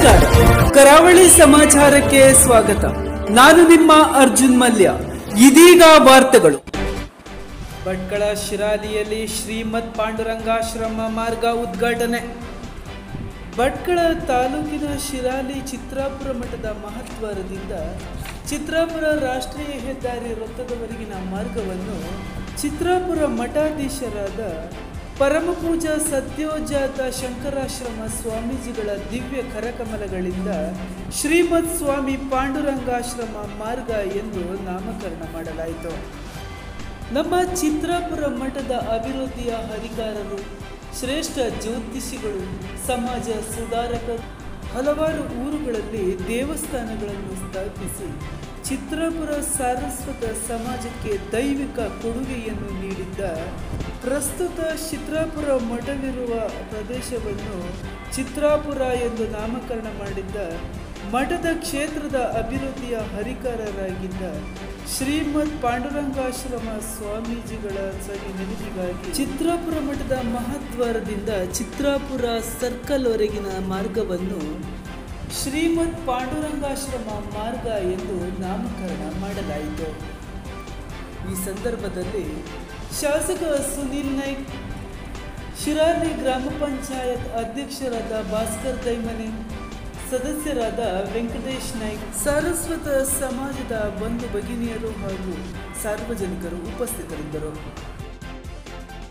ನಮಸ್ಕಾರ ಕರಾವಳಿ ಸಮಾಚಾರಕ್ಕೆ ಸ್ವಾಗತ ನಾನು ನಿಮ್ಮ ಅರ್ಜುನ್ ಮಲ್ಯ ಇದೀಗ ವಾರ್ತೆಗಳು ಭಟ್ಕಳ ಶಿರಾಲಿಯಲ್ಲಿ ಶ್ರೀಮದ್ ಪಾಂಡುರಂಗಾಶ್ರಮ ಮಾರ್ಗ ಉದ್ಘಾಟನೆ ಭಟ್ಕಳ ತಾಲೂಕಿನ ಶಿರಾಲಿ ಚಿತ್ರಾಪುರ ಮಠದ ಮಹತ್ವರದಿಂದ ಚಿತ್ರಾಪುರ ರಾಷ್ಟ್ರೀಯ ಹೆದ್ದಾರಿ ವೃತ್ತದವರೆಗಿನ ಮಾರ್ಗವನ್ನು ಚಿತ್ರಾಪುರ ಮಠಾಧೀಶರಾದ ಪರಮಪೂಜಾ ಸದ್ಯೋಜಾತ ಶಂಕರಾಶ್ರಮ ಸ್ವಾಮೀಜಿಗಳ ದಿವ್ಯ ಕರಕಮಲಗಳಿಂದ ಶ್ರೀಮದ್ ಸ್ವಾಮಿ ಪಾಂಡುರಂಗಾಶ್ರಮ ಮಾರ್ಗ ಎಂದು ನಾಮಕರಣ ಮಾಡಲಾಯಿತು ನಮ್ಮ ಚಿತ್ರಾಪುರ ಮಠದ ಅಭಿವೃದ್ಧಿಯ ಹರಿಕಾರರು ಶ್ರೇಷ್ಠ ಜ್ಯೋತಿಷಿಗಳು ಸಮಾಜ ಸುಧಾರಕರು ಹಲವಾರು ಊರುಗಳಲ್ಲಿ ದೇವಸ್ಥಾನಗಳನ್ನು ಸ್ಥಾಪಿಸಿ ಚಿತ್ರಾಪುರ ಸಾರಸ್ವತ ಸಮಾಜಕ್ಕೆ ದೈವಿಕ ಕೊಡುಗೆಯನ್ನು ನೀಡಿದ್ದ ಪ್ರಸ್ತುತ ಚಿತ್ರಾಪುರ ಮಠವಿರುವ ಪ್ರದೇಶವನ್ನು ಚಿತ್ರಾಪುರ ಎಂದು ನಾಮಕರಣ ಮಾಡಿದ್ದ ಮಠದ ಕ್ಷೇತ್ರದ ಅಭಿವೃದ್ಧಿಯ ಹರಿಕಾರರಾಗಿದ್ದ ಶ್ರೀಮದ್ ಪಾಂಡುರಂಗಾಶ್ರಮ ಸ್ವಾಮೀಜಿಗಳ ಸವಿ ನೆನಪಿಗಾಗಿ ಚಿತ್ರಾಪುರ ಮಠದ ಮಹದ್ವಾರದಿಂದ ಚಿತ್ರಾಪುರ ಸರ್ಕಲ್ ವರೆಗಿನ ಮಾರ್ಗವನ್ನು ಶ್ರೀಮದ್ ಪಾಂಡುರಂಗಾಶ್ರಮ ಮಾರ್ಗ ಎಂದು ನಾಮಕರಣ ಮಾಡಲಾಯಿತು ಈ ಸಂದರ್ಭದಲ್ಲಿ ಶಾಸಕ ಸುನೀಲ್ ನಾಯ್ಕ್ ಶಿರಾಲಿ ಗ್ರಾಮ ಪಂಚಾಯತ್ ಅಧ್ಯಕ್ಷರಾದ ಭಾಸ್ಕರ್ ದೈಮನೆ ಸದಸ್ಯರಾದ ವೆಂಕಟೇಶ್ ನಾಯ್ಕ್ ಸಾರಸ್ವತ ಸಮಾಜದ ಬಂಧು ಭಗಿನಿಯರು ಹಾಗೂ ಸಾರ್ವಜನಿಕರು ಉಪಸ್ಥಿತರಿದ್ದರು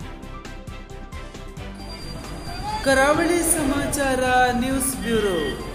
ಕರಾವಳಿ ಸಮಾಚಾರ ನ್ಯೂಸ್ ಬ್ಯೂರೋ